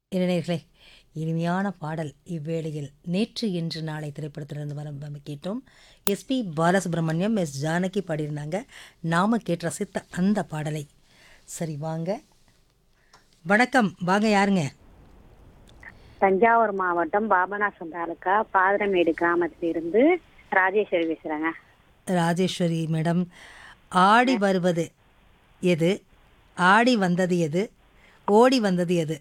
இளைஞர்களே இனிமையான பாடல் இவ்வேளையில் நேற்று இன்று நாளை திரைப்படத்திலிருந்து வரம் நம்ம கேட்டோம் எஸ்பி பாலசுப்ரமணியம் எஸ் ஜானகி பாடியிருந்தாங்க நாம கேட்டு ரசித்த அந்த பாடலை சரி வாங்க வணக்கம் வாங்க யாருங்க தஞ்சாவூர் மாவட்டம் பாபநாசம் தாலுக்கா பாதரமேடு கிராமத்திலிருந்து ராஜேஸ்வரி பேசுறேங்க ராஜேஸ்வரி மேடம் ஆடி வருவது எது ஆடி வந்தது எது ஓடி வந்தது எது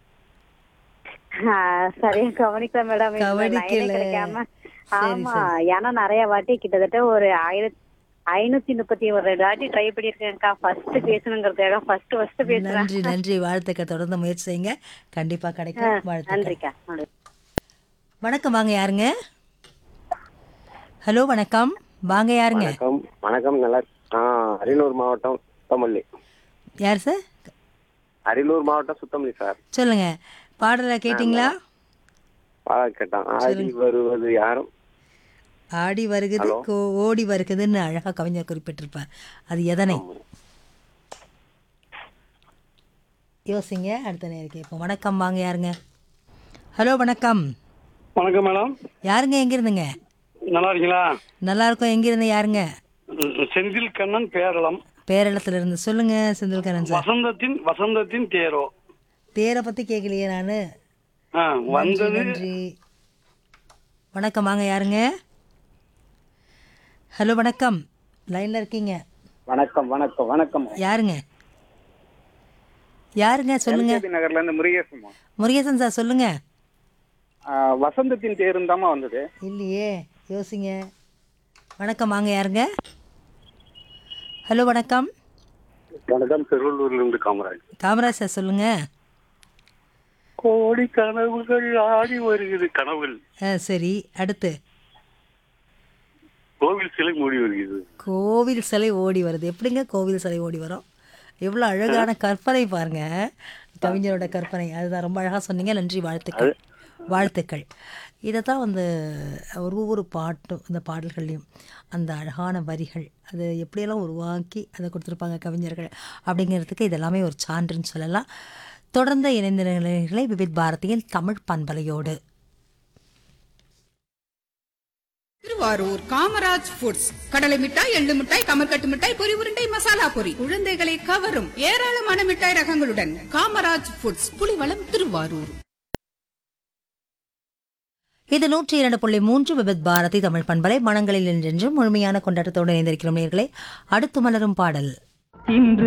ஆஹ் சரியா கவனிக்கல மேடம் இப்ப கவனிக்கல. line ஏ கிடைக்காம சரி, ஆமா ஏன்னா நிறைய வாட்டி கிட்டத்தட்ட ஒரு ஆயிரத்தி ஐநூத்தி முப்பத்தி ஒரு வாட்டி ட்ரை பண்ணிருக்கேன்க்கா ஃபர்ஸ்ட் பேசணுங்கிறதுக்காக ஃபர்ஸ்ட் ஃபர்ஸ்ட் பேசுறேன் நன்றி நன்றி வாழ்த்துக்கள் தொடர்ந்து முயற்சி செய்யுங்க கண்டிப்பா கிடைக்கும் வாழ்த்துக்கள் நன்றிக்கா நன்றி. வணக்கம் வாங்க யாருங்க ஹலோ வணக்கம் வாங்க யாருங்க வணக்கம் வணக்கம் நல்லா ஆ அரியலூர் மாவட்டம் சுத்தமல்லி யார் சார் அரியலூர் மாவட்டம் சுத்தமல்லி சார் சொல்லுங்க பாடலை கேட்டிங்களா பாட கேட்டான் ஆடி வருவது யாரும் ஆடி வருகுது கோ- ஓடி வருகுதுன்னு அழகா கவிஞர் குறிப்பிட்டிருப்பார் அது எதனை யோசிங்க அடுத்த நேரம் கேட்போம் வணக்கம் வாங்க யாருங்க ஹலோ வணக்கம் வணக்கம் மேடம் யாருங்க எங்க இருந்துங்க நல்லா இருக்கீங்களா நல்லா இருக்கும் எங்க இருந்து யாருங்க ம், செந்தில் கண்ணன் பேரளம் பேரளத்துல இருந்து சொல்லுங்க செந்தில்கரன் சார் வசந்தத்தின் வசந்தத்தின் தேரோ தேரை பத்தி கேட்கலையே நானு ஆ, வந்தது நன்றி வணக்கம் வாங்க யாருங்க ஹலோ வணக்கம் லைன்ல இருக்கீங்க வணக்கம் வணக்கம் வணக்கம் யாருங்க யாருங்க சொல்லுங்க நகர்ல இருந்து முருகேசன் முருகேசன் சார் சொல்லுங்க வசந்தத்தின் தேரும் தாமா வந்தது இல்லையே யோசிங்க வணக்கம் வாங்க யாருங்க ஹலோ வணக்கம் வணக்கம் திருவள்ளூர்ல இருந்து காமராஜ் காமராஜ் சார் சொல்லுங்க கோடி கனவுகள் ஆடி வருகிறது கனவுகள் ஆ, சரி அடுத்து கோவில் சிலை மூடி வருகிறது கோவில் சிலை ஓடி வருது எப்படிங்க கோவில் சிலை ஓடி வரும் எவ்வளோ அழகான கற்பனை பாருங்க கவிஞரோட கற்பனை அதுதான் ரொம்ப அழகாக சொன்னீங்க நன்றி வாழ்த்துக்கள் வாழ்த்துக்கள் இதை தான் வந்து ஒரு ஒவ்வொரு பாட்டும் இந்த பாடல்கள்லையும் அந்த அழகான வரிகள் அது எப்படியெல்லாம் உருவாக்கி அதை கொடுத்துருப்பாங்க கவிஞர்கள் அப்படிங்கிறதுக்கு இதெல்லாமே ஒரு சான்றுன்னு சொல்லலாம் தொடர்ந்த இணைந்த நிலைகளை விவித் பாரதியின் தமிழ் பண்பலையோடு திருவாரூர் காமராஜ் ஃபுட்ஸ் கடலை மிட்டாய் எள்ளு மிட்டாய் கமர்கட்டு மிட்டாய் பொரி உருண்டை மசாலா பொரி குழந்தைகளை கவரும் ஏராளமான மிட்டாய் ரகங்களுடன் காமராஜ் ஃபுட்ஸ் புலிவளம் திருவாரூர் இது நூற்றி இரண்டு புள்ளி மூன்று விபத் பாரதி தமிழ் பண்பலை மனங்களில் என்றென்றும் முழுமையான கொண்டாட்டத்தோடு இணைந்திருக்கிறோம் நேர்களே அடுத்து மலரும் பாடல் இன்று